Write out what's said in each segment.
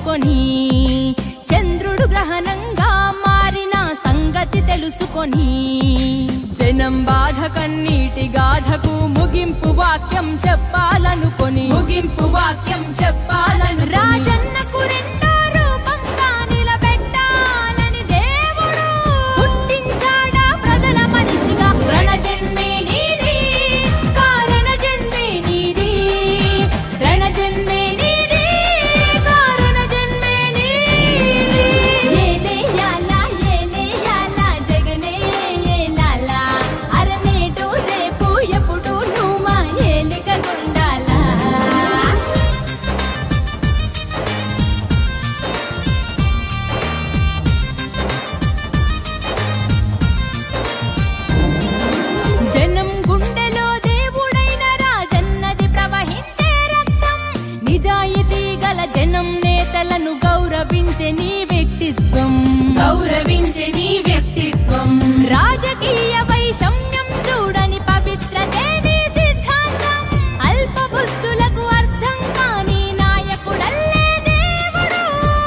తెలుసుకొని చంద్రుడు గ్రహణంగా మారిన సంగతి తెలుసుకొని జనం బాధ కన్నీటి గాథకు ముగింపు వాక్యం చెప్పాలనుకొని ముగింపు వాక్యం చెప్పాలను రాజన్నకు రెండో రూపంగా నిలబెట్టాలని దేవుడు పుట్టించాడా ప్రజల మనిషిగా రణజన్మే నీది కారణ జన్మే నీది రణజన్మే నీది కారణ జన్మే నీది ఏలేయాల ఏలేయాల జగనే ఏలాల అరనేటు రేపు ఎప్పుడు నువ్వు మా ఏలిక గుండాలా జనం గుండెలో దేవుడైన రాజన్నది ప్రవహించే రక్తం నిజాయితీ గల జనం నేతలను గౌరవించే నీ వ్యక్తిత్వం గౌరవించే నీ వ్యక్తిత్వం రాజకీయ వైషమ్యం చూడని పవిత్రతే నీ సిద్ధాంతం అల్ప బుద్ధులకు అర్థం కాని నాయకుడల్లే దేవుడు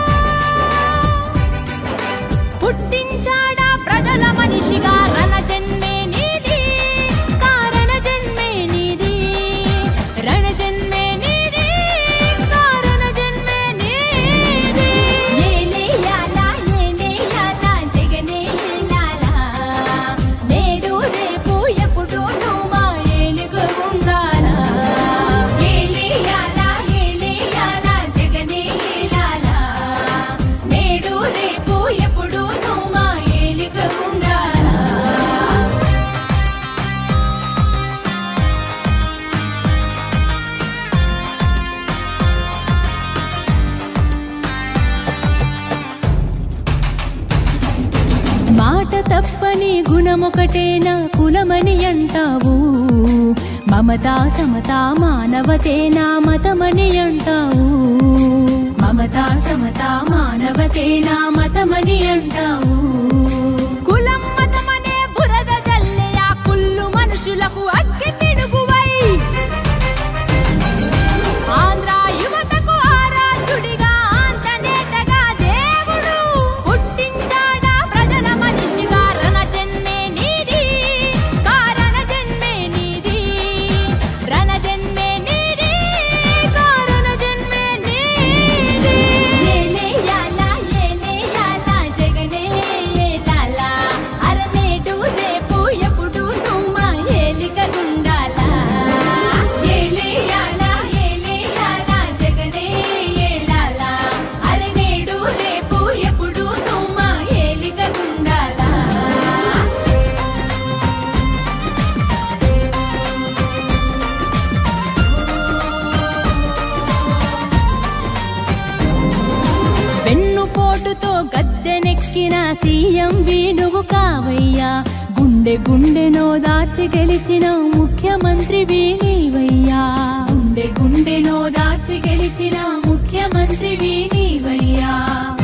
పుట్టించాడా ప్రజల మనిషిగా రణ జన్మే నీది కారణ జన్మే నీది రణ జన్మే నీది కారణ జన్మే నీది ఏలేయాల ఏలేయాల జగనే ఏలాల నేడు రేపు ఎప్పుడు నువ్వు మా ఏలుగు ఉండాలా ఏలేయాల ఏలేయాల జగనే ఏలాల నేడు రేపు ఎప్పుడు నువ్వు మా ఏలిక ఉండాలా మాట తప్పని గుణమొకటేనా కులమని అంటావు మమతా సమతా మానవతేనా మతమని అంటావు మమతా సమతా మానవతేనా మతమని అంటావు కులం మతమనే బురద జల్లే ఆ కుళ్ళు మనుషులకు అగ్గి పిడుగువై ఆంధ్ర యువతకు ఆరాధ్యుడిగా ఆంతనేతగా దేవుడు పుట్టించాడా ప్రజల మనిషిగా రణ జన్మే నీది కారణ జన్మే నీది రణ జన్మే నీది కారణ జన్మే నీది ఏలేయాల ఏలేయాల జగనే ఏలాల అరనేటు రేపు ఎప్పుడు నువ్వు మా ఏలిక గుండాలా ఏలేయాల ఏలేయాల జగనే ఏలాల అరనేడు రేపు ఎప్పుడు నువ్వు మా ఏలిక గుండాలా వెన్నుపోటుతో గద్దెనెక్కిన సీఎం వేణువు కావయ్యా గుండె గుండెనో దాచి గెలిచిన ముఖ్యమంత్రి వీణీవయ్యా గుండె గుండెనో దాచి గెలిచిన ముఖ్యమంత్రి వీణీవయ్యా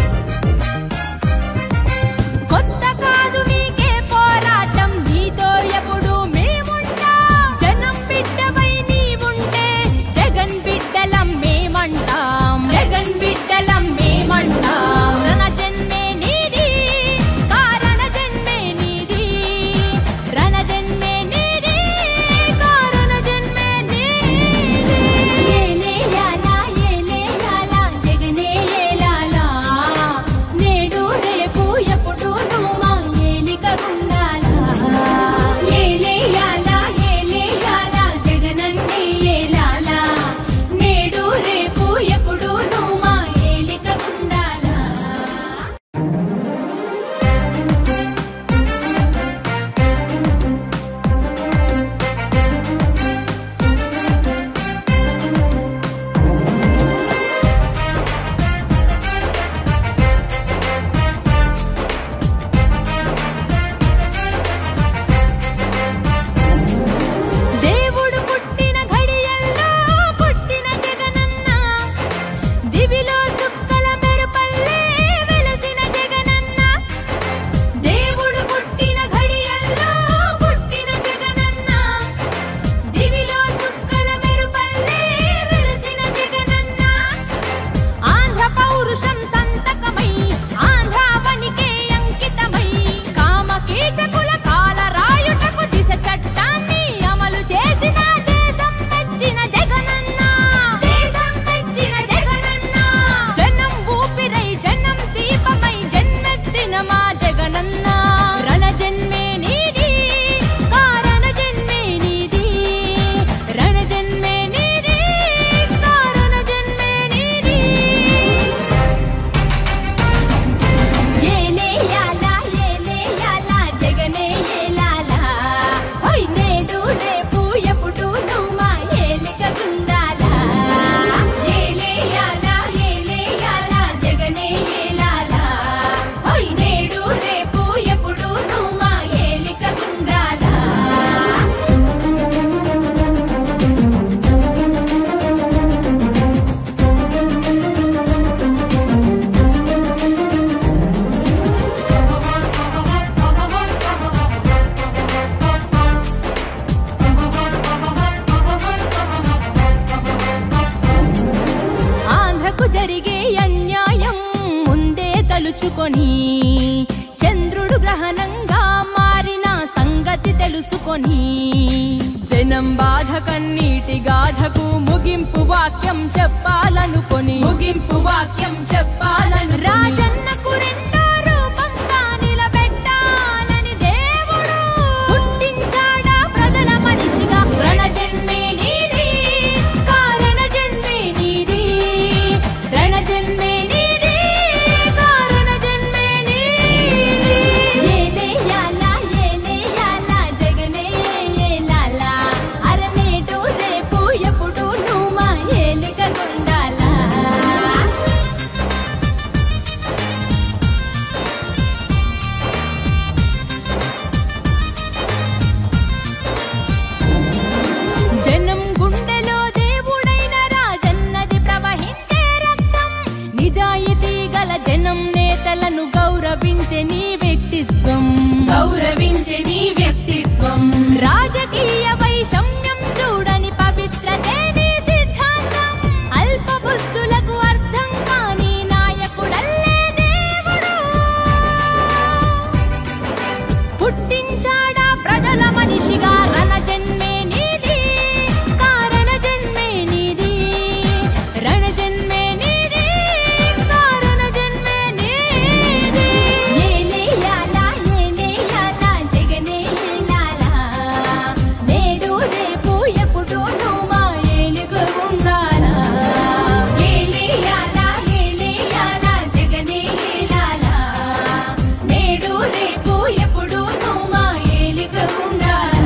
కొత్త కాదు నీకే పోరాటం నీతో ఎప్పుడు మేముంటాం జనం బిడ్డవై నీవుంటే జగన్ బిడ్డలం మేమంటాం జగన్ బిడ్డలం మేమంటాం రణ జన్మే నీది కారణ జన్మే నీది రణ జన్మే నీది కారణ జన్మే నీది ఏలేయాల ఏలేయాల జగనే అన్యాయం ముందే తలుచుకొని చంద్రుడు గ్రహణంగా మారిన సంగతి తెలుసుకొని జనం బాధ కన్నీటి గాథకు ముగింపు వాక్యం చెప్పాలనుకొని ముగింపు వాక్యం చెప్పాలను రాజన్నకు రెండో రూపంగా నిలబెట్టాలని దేవుడు పుట్టించాడా ప్రజల మనిషిగా రణజన్మే నీది కారణ జన్మే నీది రణజన్మే నీది కారణ జన్మే నీది ఏలేయాలా ఏలేయాలా జగనే ఏలాలా అరనేటు రేపు ఎప్పుడు నువ్వు మా ఏలిక గుండాలా జనం గుండెలో దేవుడైన రాజన్నది ప్రవహించే రక్తం నిజాయితీ గల జనం నేతలను గౌరవించే నీ వ్యక్తిత్వం గౌరవించే నీ వ్యక్తిత్వం రాజకీయ వైషమ్యం చూడని పవిత్రతే నీ సిద్ధాంతం అల్ప బుద్ధులకు అర్థం కాని నాయకుడల్లే దేవుడు పుట్టించాడా ప్రజల మనిషిగా రణ జన్మే నీది కారణ జన్మే నీది రణ జన్మే నీది కారణ జన్మే నీది ఏలేయాలా ఏలేయాలా జగనే ఏలాలా నేడు రేపు ఎప్పుడు నువ్వు మా ఏలుగు ఉండాలా ఏలేయాలా ఏలేయాలా జగనే ఏలాలా నేడు రేపు ఎప్పుడు నువ్వు మా ఏలుగు ఉండాలా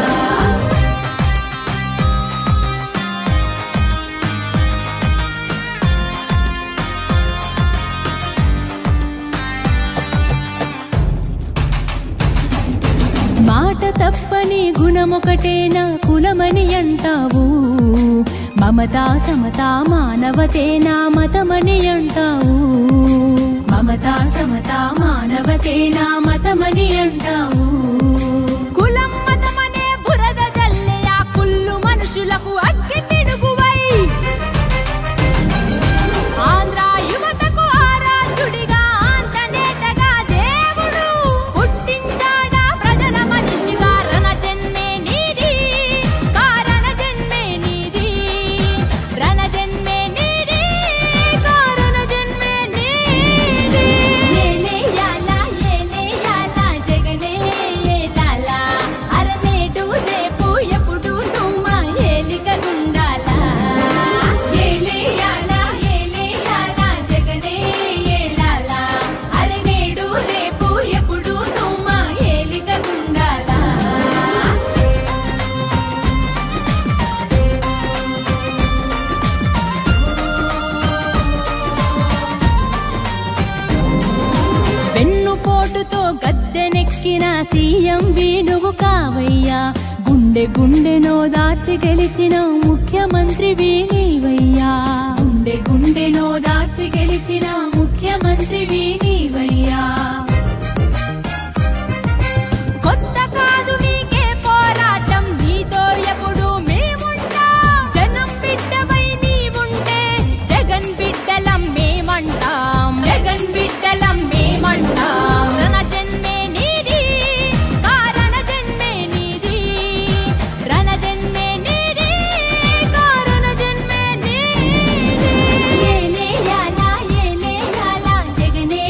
మాట తప్పని గుణమొకటేనా కులమని అంటావు మమతా సమతా మానవతేనా మతమని అంటావు మమతా సమతా మానవతేనా మతమని అంటావు కులం మతమనే బురద జల్లే ఆ కుళ్ళు మనుషులకు అగ్గి పిడుగువై ఆంధ్ర యువతకు ఆరాధ్యుడిగా ఆంతనేతగా దేవుడు పుట్టించాడా ప్రజల మనిషిగా రణ జన్మే నీది కారణ జన్మే నీది రణ జన్మే నీది కారణ జన్మే నీది ఏలేయాలా ఏలేయాలా జగనే ఏలాలా అరనేటు రేపు ఎప్పుడు నువ్వు మా ఏలిక గుండాలా ఏలేయాలా ఏలేయాలా జగనే ఏలాలా అరనేడు రేపు ఎప్పుడు నువ్వు మా ఏలిక గుండాలా వెన్నుపోటుతో గద్దెనెక్కిన సీఎం వీణువు కావయ్యా గుండె గుండెనో దాచి గెలిచిన ముఖ్యమంత్రి వీణీవయ్యా గుండె గుండెనో దాచి గెలిచిన ముఖ్యమంత్రి వీణీవయ్యా కొత్త కాదు నీకే పోరాటం నీతో ఎప్పుడు మేముంటాం జనం బిడ్డవై నీవుంటే జగన్ బిడ్డలం మేమంటాం జగన్ బిడ్డలం మేమంటాం రణ జన్మే నీది కారణ జన్మే నీది రణ జన్మే నీది కారణ జన్మే నీది ఏలేయాలా ఏలేయాలా జగనే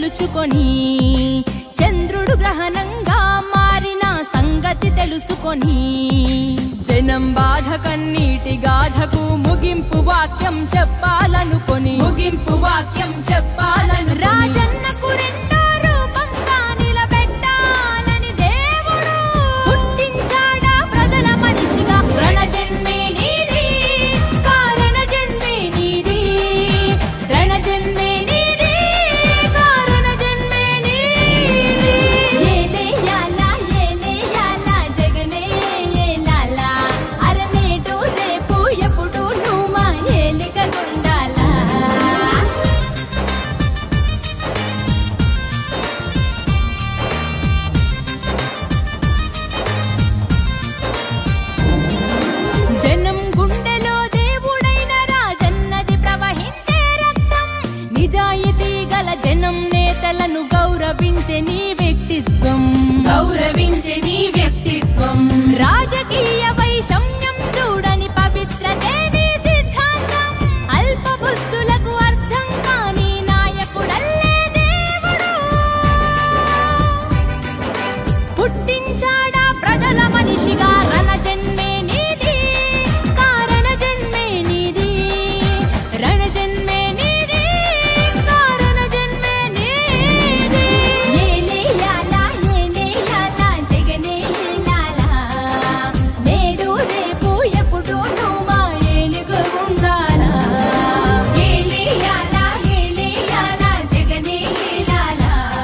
తెలుచుకొని చంద్రుడు గ్రహణంగా మారిన సంగతి తెలుసుకొని జనం బాధ కన్నీటి గాథకు ముగింపు వాక్యం చెప్పాలనుకొని ముగింపు వాక్యం చెప్పాలను రాజన్నకు రెండో రూపంగా నిలబెట్టాలని దేవుడు పుట్టించాడా ప్రజల మనిషిగా రణజన్మే నీది కారణ జన్మే నీది రణజన్మే నీది కారణ జన్మే నీది ఏలేయాలా ఏలేయాలా జగనే ఏలాలా అరనేటు రేపు ఎప్పుడు నువ్వు మా ఏలిక గుండాలా జనం గుండెలో దేవుడైన రాజన్నది ప్రవహించే రక్తం నిజాయితీ గల జనం నేతలను గౌరవించే నీ వ్యక్తిత్వం గౌరవించే నీ వ్యక్తిత్వం రాజకీయ